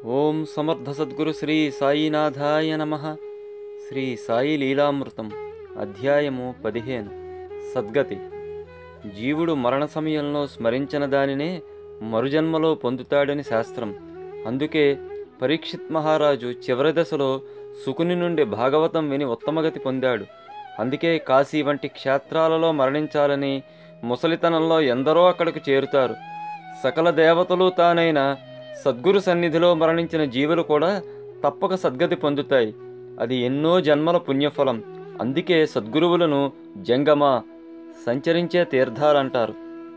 ఓం సమర్థ సద్గురు శ్రీ సాయినాథాయ నమ శ్రీ సాయి లీలామృతం అధ్యాయము పదిహేను సద్గతి జీవుడు మరణ సమయంలో స్మరించిన దానినే మరుజన్మలో పొందుతాడని శాస్త్రం అందుకే పరీక్షిత్ మహారాజు చివరి దశలో సుకుని నుండి భాగవతం విని ఉత్తమగతి పొందాడు అందుకే కాశీ వంటి క్షేత్రాలలో మరణించాలని ముసలితనంలో ఎందరో అక్కడికి చేరుతారు సకల దేవతలు తానైన సద్గురు సన్నిధిలో మరణించిన జీవులు కూడా తప్పక సద్గతి పొందుతాయి అది ఎన్నో జన్మల పుణ్యఫలం అందుకే సద్గురువులను జంగమ సంచరించే తీర్థాలంటారు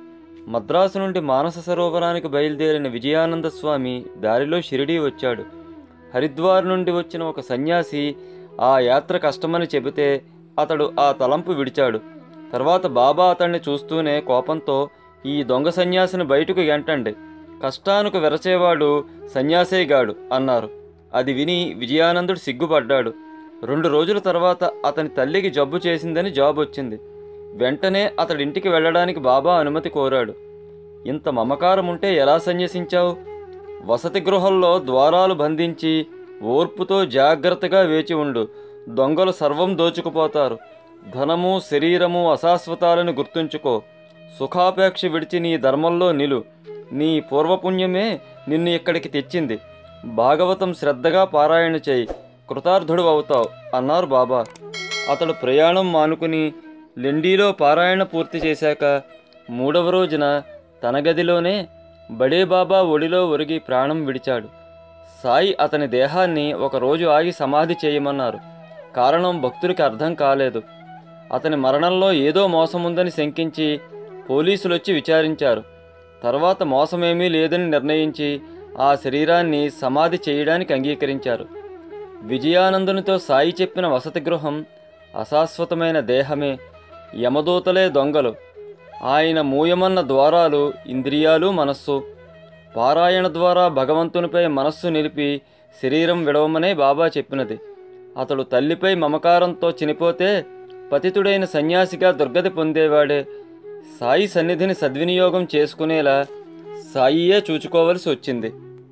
మద్రాసు నుండి మానస సరోవరానికి బయలుదేరిన విజయానంద స్వామి దారిలో షిరిడీ వచ్చాడు హరిద్వార్ నుండి వచ్చిన ఒక సన్యాసి ఆ యాత్ర కష్టమని చెబితే అతడు ఆ తలంపు విడిచాడు తర్వాత బాబా అతన్ని చూస్తూనే కోపంతో ఈ దొంగ సన్యాసిని బయటకు గెంటండి కష్టానికి వెరచేవాడు సన్యాసేగాడు అన్నారు అది విని విజయానందుడు సిగ్గుపడ్డాడు రెండు రోజుల తర్వాత అతని తల్లికి జబ్బు చేసిందని జాబ్ వచ్చింది వెంటనే అతడింటికి వెళ్ళడానికి బాబా అనుమతి కోరాడు ఇంత మమకారం ఉంటే ఎలా సన్యసించావు వసతి గృహంలో ద్వారాలు బంధించి ఓర్పుతో జాగ్రత్తగా వేచి ఉండు దొంగలు సర్వం దోచుకుపోతారు ధనము శరీరము అశాశ్వతాలను గుర్తుంచుకో సుఖాపేక్ష విడిచి నీ ధర్మంలో నిలు నీ పూర్వపుణ్యమే నిన్ను ఇక్కడికి తెచ్చింది భాగవతం శ్రద్ధగా పారాయణ చేయి కృతార్థుడు అవుతావు అన్నారు బాబా అతడు ప్రయాణం మానుకుని లెండీలో పారాయణ పూర్తి చేశాక మూడవ రోజున తన గదిలోనే బడే బాబా ఒడిలో ఒరిగి ప్రాణం విడిచాడు సాయి అతని దేహాన్ని ఒకరోజు ఆగి సమాధి చేయమన్నారు కారణం భక్తుడికి అర్థం కాలేదు అతని మరణంలో ఏదో మోసముందని శంకించి పోలీసులు వచ్చి విచారించారు తర్వాత మోసమేమీ లేదని నిర్ణయించి ఆ శరీరాన్ని సమాధి చేయడానికి అంగీకరించారు విజయానందునితో సాయి చెప్పిన వసతి గృహం అశాశ్వతమైన దేహమే యమదూతలే దొంగలు ఆయన మూయమన్న ద్వారాలు ఇంద్రియాలు మనస్సు పారాయణ ద్వారా భగవంతునిపై మనస్సు నిలిపి శరీరం విడవమనే బాబా చెప్పినది అతడు తల్లిపై మమకారంతో చనిపోతే పతితుడైన సన్యాసిగా దుర్గతి పొందేవాడే సాయి సన్నిధిని సద్వినియోగం చేసుకునేలా సాయియే చూచుకోవలసి వచ్చింది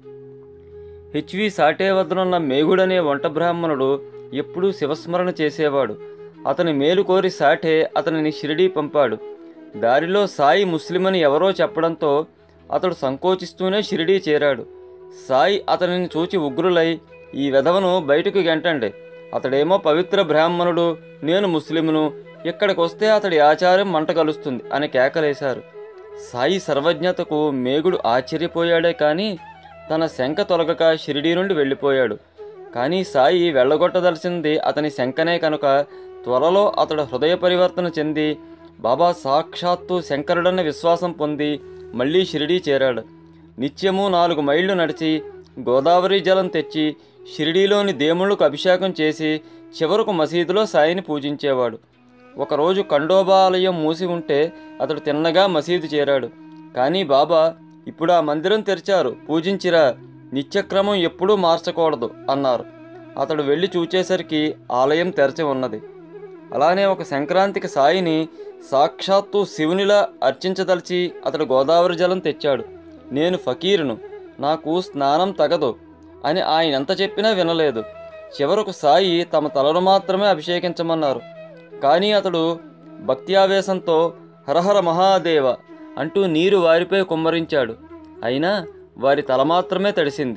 హెచ్వి సాటే వద్దనున్న మేగుడనే వంట బ్రాహ్మణుడు ఎప్పుడూ శివస్మరణ చేసేవాడు అతని మేలు కోరి సాటే అతనిని షిరిడీ పంపాడు దారిలో సాయి ముస్లిమని ఎవరో చెప్పడంతో అతడు సంకోచిస్తూనే షిరిడీ చేరాడు సాయి అతనిని చూచి ఉగ్రులై ఈ వెధవను బయటకు గెంటండి అతడేమో పవిత్ర బ్రాహ్మణుడు నేను ముస్లిమును ఇక్కడికి వస్తే అతడి ఆచారం మంట కలుస్తుంది అని కేకలేశారు సాయి సర్వజ్ఞతకు మేగుడు ఆశ్చర్యపోయాడే కానీ తన శంక తొలగక షిరిడీ నుండి వెళ్ళిపోయాడు కానీ సాయి వెళ్ళగొట్టదలిసింది అతని శంకనే కనుక త్వరలో అతడు హృదయ పరివర్తన చెంది బాబా సాక్షాత్తు శంకరుడన్న విశ్వాసం పొంది మళ్ళీ షిరిడీ చేరాడు నిత్యము నాలుగు మైళ్ళు నడిచి గోదావరి జలం తెచ్చి షిరిడీలోని దేవుళ్ళకు అభిషేకం చేసి చివరకు మసీదులో సాయిని పూజించేవాడు ఒకరోజు ఖండోబా ఆలయం మూసి ఉంటే అతడు తిన్నగా మసీదు చేరాడు కానీ బాబా ఇప్పుడు ఆ మందిరం తెరిచారు పూజించిరా నిత్యక్రమం ఎప్పుడూ మార్చకూడదు అన్నారు అతడు వెళ్ళి చూచేసరికి ఆలయం తెరచి ఉన్నది అలానే ఒక సంక్రాంతికి సాయిని సాక్షాత్తు శివునిలా అర్చించదలిచి అతడు గోదావరి జలం తెచ్చాడు నేను ఫకీరును నాకు స్నానం తగదు అని ఆయన ఎంత చెప్పినా వినలేదు చివరకు సాయి తమ తలను మాత్రమే అభిషేకించమన్నారు కానీ అతడు భక్త్యావేశంతో హరహర మహాదేవ అంటూ నీరు వారిపై కుమ్మరించాడు అయినా వారి తల మాత్రమే తడిసింది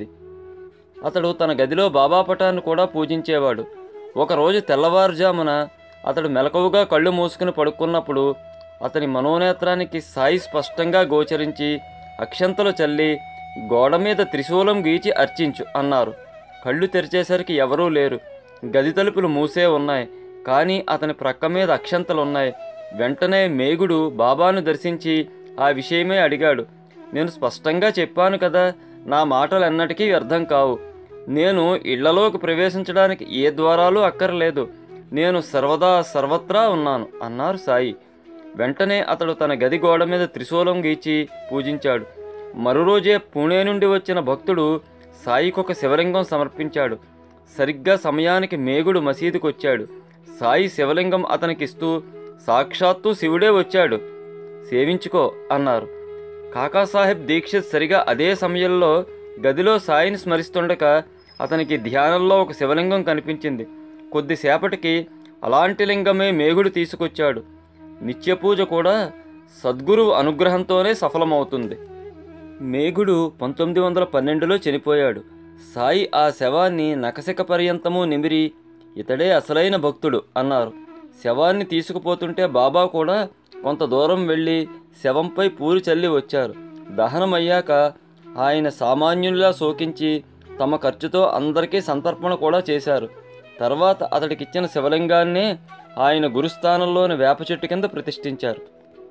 అతడు తన గదిలో బాబా పటాన్ని కూడా పూజించేవాడు ఒకరోజు తెల్లవారుజామున అతడు మెలకువగా కళ్ళు మూసుకుని పడుకున్నప్పుడు అతని మనోనేత్రానికి సాయి స్పష్టంగా గోచరించి అక్షంతలు చల్లి గోడ మీద త్రిశూలం గీచి అర్చించు అన్నారు కళ్ళు తెరిచేసరికి ఎవరూ లేరు గది తలుపులు మూసే ఉన్నాయి కానీ అతని ప్రక్క మీద అక్షంతలు ఉన్నాయి వెంటనే మేగుడు బాబాను దర్శించి ఆ విషయమే అడిగాడు నేను స్పష్టంగా చెప్పాను కదా నా మాటలు ఎన్నటికీ వ్యర్థం కావు నేను ఇళ్లలోకి ప్రవేశించడానికి ఏ ద్వారాలు అక్కర్లేదు నేను సర్వదా సర్వత్రా ఉన్నాను అన్నారు సాయి వెంటనే అతడు తన గది గోడ మీద త్రిశూలం గీచి పూజించాడు మరురోజే పూణే నుండి వచ్చిన భక్తుడు సాయికొక శివలింగం సమర్పించాడు సరిగ్గా సమయానికి మేగుడు మసీదుకొచ్చాడు సాయి శివలింగం అతనికిస్తూ సాక్షాత్తు శివుడే వచ్చాడు సేవించుకో అన్నారు కాకాసాహెబ్ దీక్షిత్ సరిగా అదే సమయంలో గదిలో సాయిని స్మరిస్తుండగా అతనికి ధ్యానంలో ఒక శివలింగం కనిపించింది కొద్దిసేపటికి అలాంటి లింగమే మేఘుడు తీసుకొచ్చాడు నిత్య పూజ కూడా సద్గురువు అనుగ్రహంతోనే సఫలమవుతుంది మేఘుడు పంతొమ్మిది వందల పన్నెండులో చనిపోయాడు సాయి ఆ శవాన్ని నకసిక పర్యంతము నిమిరి ఇతడే అసలైన భక్తుడు అన్నారు శవాన్ని తీసుకుపోతుంటే బాబా కూడా కొంత దూరం వెళ్ళి శవంపై పూలు చల్లి వచ్చారు దహనమయ్యాక ఆయన సామాన్యునిలా శోకించి తమ ఖర్చుతో అందరికీ సంతర్పణ కూడా చేశారు తర్వాత అతడికిచ్చిన శివలింగాన్నే ఆయన గురుస్థానంలోని వేప చెట్టు కింద ప్రతిష్ఠించారు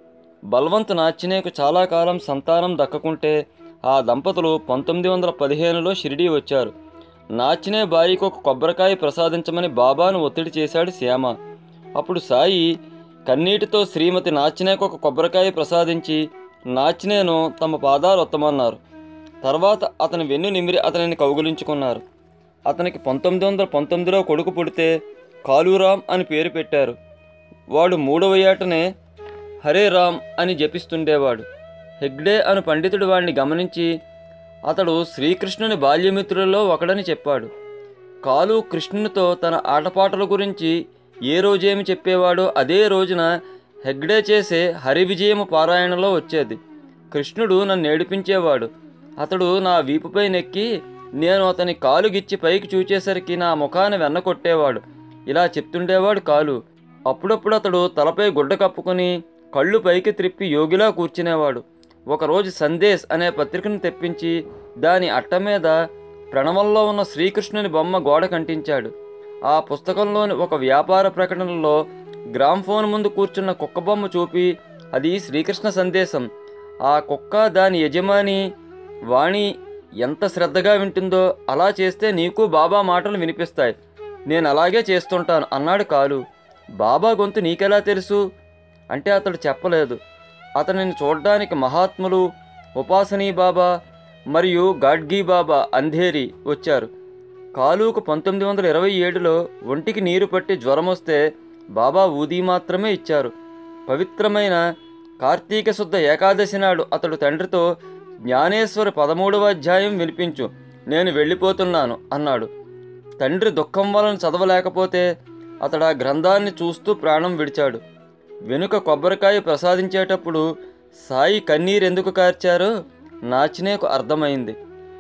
బల్వంత్ నాచినేకు చాలా కాలం సంతానం దక్కకుంటే ఆ దంపతులు పంతొమ్మిది వందల పదిహేనులో షిరిడీ వచ్చారు నాచినే బాయికి ఒక కొబ్బరికాయ ప్రసాదించమని బాబాను ఒత్తిడి చేశాడు శ్యామ అప్పుడు సాయి కన్నీటితో శ్రీమతి నాచినేకు ఒక కొబ్బరికాయ ప్రసాదించి నాచినేను తమ పాదాలు ఒత్తమన్నారు తర్వాత అతని వెన్ను నిమిరి అతనిని కౌగులించుకున్నారు అతనికి పంతొమ్మిది వందల పంతొమ్మిదిలో కొడుకు పుడితే కాలూరాం అని పేరు పెట్టారు వాడు మూడవ ఏటనే హరే రామ్ అని జపిస్తుండేవాడు హెగ్డే అను పండితుడు వాడిని గమనించి అతడు శ్రీకృష్ణుని బాల్యమిత్రులలో ఒకడని చెప్పాడు కాలు కృష్ణునితో తన ఆటపాటల గురించి ఏ రోజేమి చెప్పేవాడో అదే రోజున హెగ్డే చేసే హరి విజయము పారాయణలో వచ్చేది కృష్ణుడు నన్ను ఏడిపించేవాడు అతడు నా వీపుపై నెక్కి నేను అతని కాలు గిచ్చి పైకి చూచేసరికి నా ముఖాన వెన్న కొట్టేవాడు ఇలా చెప్తుండేవాడు కాలు అప్పుడప్పుడు అతడు తలపై గుడ్డ కప్పుకొని కళ్ళు పైకి త్రిప్పి యోగిలా కూర్చునేవాడు ఒకరోజు సందేశ్ అనే పత్రికను తెప్పించి దాని అట్ట మీద ప్రణవంలో ఉన్న శ్రీకృష్ణుని బొమ్మ గోడ కంటించాడు ఆ పుస్తకంలోని ఒక వ్యాపార ప్రకటనలో గ్రామ్ఫోన్ ముందు కూర్చున్న కుక్క బొమ్మ చూపి అది శ్రీకృష్ణ సందేశం ఆ కుక్క దాని యజమాని వాణి ఎంత శ్రద్ధగా వింటుందో అలా చేస్తే నీకు బాబా మాటలు వినిపిస్తాయి నేను అలాగే చేస్తుంటాను అన్నాడు కాలు బాబా గొంతు నీకెలా తెలుసు అంటే అతడు చెప్పలేదు అతనిని చూడ్డానికి మహాత్ములు ఉపాసనీ బాబా మరియు గాడ్గీ బాబా అంధేరి వచ్చారు కాలుకు పంతొమ్మిది వందల ఇరవై ఏడులో ఒంటికి నీరు పట్టి జ్వరం వస్తే బాబా ఊదీ మాత్రమే ఇచ్చారు పవిత్రమైన కార్తీక శుద్ధ ఏకాదశి నాడు అతడు తండ్రితో జ్ఞానేశ్వరి పదమూడవ అధ్యాయం వినిపించు నేను వెళ్ళిపోతున్నాను అన్నాడు తండ్రి దుఃఖం వలన చదవలేకపోతే అతడు ఆ గ్రంథాన్ని చూస్తూ ప్రాణం విడిచాడు వెనుక కొబ్బరికాయ ప్రసాదించేటప్పుడు సాయి కన్నీరెందుకు కార్చారో నాచినేకు అర్థమైంది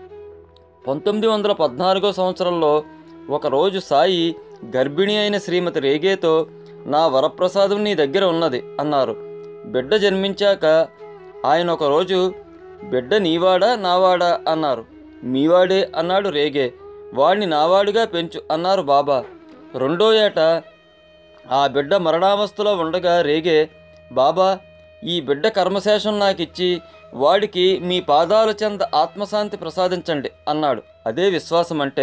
పంతొమ్మిది వందల పద్నాలుగో సంవత్సరంలో ఒకరోజు సాయి గర్భిణి అయిన శ్రీమతి రేగేతో నా వరప్రసాదం నీ దగ్గర ఉన్నది అన్నారు బిడ్డ జన్మించాక ఆయన ఒకరోజు బిడ్డ నీవాడా నావాడా అన్నారు మీవాడే అన్నాడు రేగే వాడిని నావాడుగా పెంచు అన్నారు బాబా రెండో ఏట ఆ బిడ్డ మరణావస్థలో ఉండగా రేగే బాబా ఈ బిడ్డ కర్మశేషం నాకిచ్చి వాడికి మీ పాదాల చెంద ఆత్మశాంతి ప్రసాదించండి అన్నాడు అదే విశ్వాసం అంటే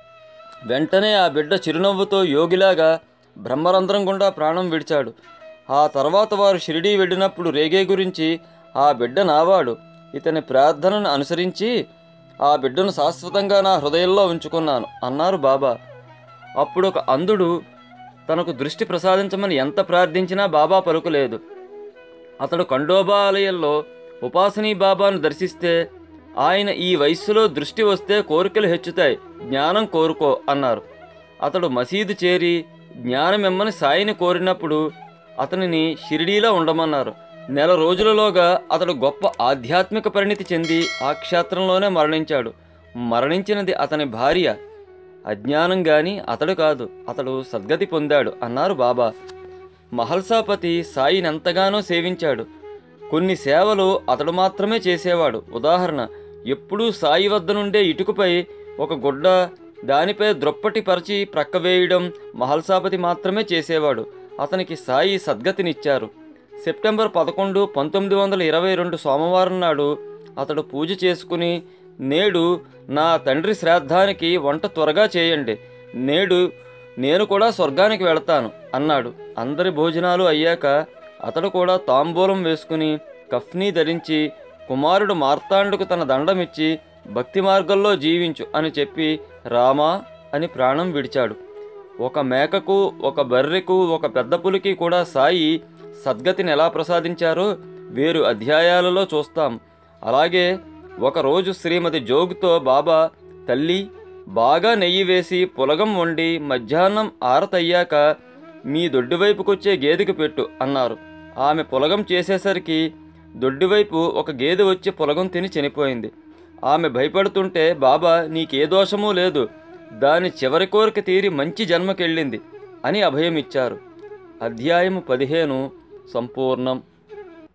వెంటనే ఆ బిడ్డ చిరునవ్వుతో యోగిలాగా బ్రహ్మరంధ్రం గుండా ప్రాణం విడిచాడు ఆ తర్వాత వారు షిరిడీ వెళ్ళినప్పుడు రేగే గురించి ఆ బిడ్డ నావాడు ఇతని ప్రార్థనను అనుసరించి ఆ బిడ్డను శాశ్వతంగా నా హృదయంలో ఉంచుకున్నాను అన్నారు బాబా అప్పుడు ఒక అంధుడు తనకు దృష్టి ప్రసాదించమని ఎంత ప్రార్థించినా బాబా పలుకులేదు అతడు ఖండోబా ఆలయంలో ఉపాసనీ బాబాను దర్శిస్తే ఆయన ఈ వయస్సులో దృష్టి వస్తే కోరికలు హెచ్చుతాయి జ్ఞానం కోరుకో అన్నారు అతడు మసీదు చేరి జ్ఞానమిమ్మని సాయిని కోరినప్పుడు అతనిని షిరిడీలో ఉండమన్నారు నెల రోజులలోగా అతడు గొప్ప ఆధ్యాత్మిక పరిణితి చెంది ఆ క్షేత్రంలోనే మరణించాడు మరణించినది అతని భార్య అజ్ఞానం గాని అతడు కాదు అతడు సద్గతి పొందాడు అన్నారు బాబా మహల్సాపతి సాయిని ఎంతగానో సేవించాడు కొన్ని సేవలు అతడు మాత్రమే చేసేవాడు ఉదాహరణ ఎప్పుడూ సాయి వద్ద నుండే ఇటుకపై ఒక గుడ్డ దానిపై ద్రొప్పటి పరిచి ప్రక్కవేయడం మహల్సాపతి మాత్రమే చేసేవాడు అతనికి సాయి సద్గతినిచ్చారు సెప్టెంబర్ పదకొండు పంతొమ్మిది వందల ఇరవై రెండు సోమవారం నాడు అతడు పూజ చేసుకుని నేడు నా తండ్రి శ్రాద్ధానికి వంట త్వరగా చేయండి నేడు నేను కూడా స్వర్గానికి వెళతాను అన్నాడు అందరి భోజనాలు అయ్యాక అతడు కూడా తాంబూలం వేసుకుని కఫ్నీ ధరించి కుమారుడు మార్తాండుకు తన దండమిచ్చి భక్తి మార్గంలో జీవించు అని చెప్పి రామా అని ప్రాణం విడిచాడు ఒక మేకకు ఒక బర్రెకు ఒక పెద్ద పులికి కూడా సాయి సద్గతిని ఎలా ప్రసాదించారో వేరు అధ్యాయాలలో చూస్తాం అలాగే ఒకరోజు శ్రీమతి జోగుతో బాబా తల్లి బాగా నెయ్యి వేసి పులగం వండి మధ్యాహ్నం ఆరతయ్యాక మీ దొడ్డివైపుకొచ్చే గేదెకి పెట్టు అన్నారు ఆమె పులగం చేసేసరికి దొడ్డివైపు ఒక గేదె వచ్చి పులగం తిని చనిపోయింది ఆమె భయపడుతుంటే బాబా నీకే దోషమూ లేదు దాని చివరి కోరిక తీరి మంచి జన్మకెళ్ళింది అని అభయమిచ్చారు అధ్యాయము పదిహేను సంపూర్ణం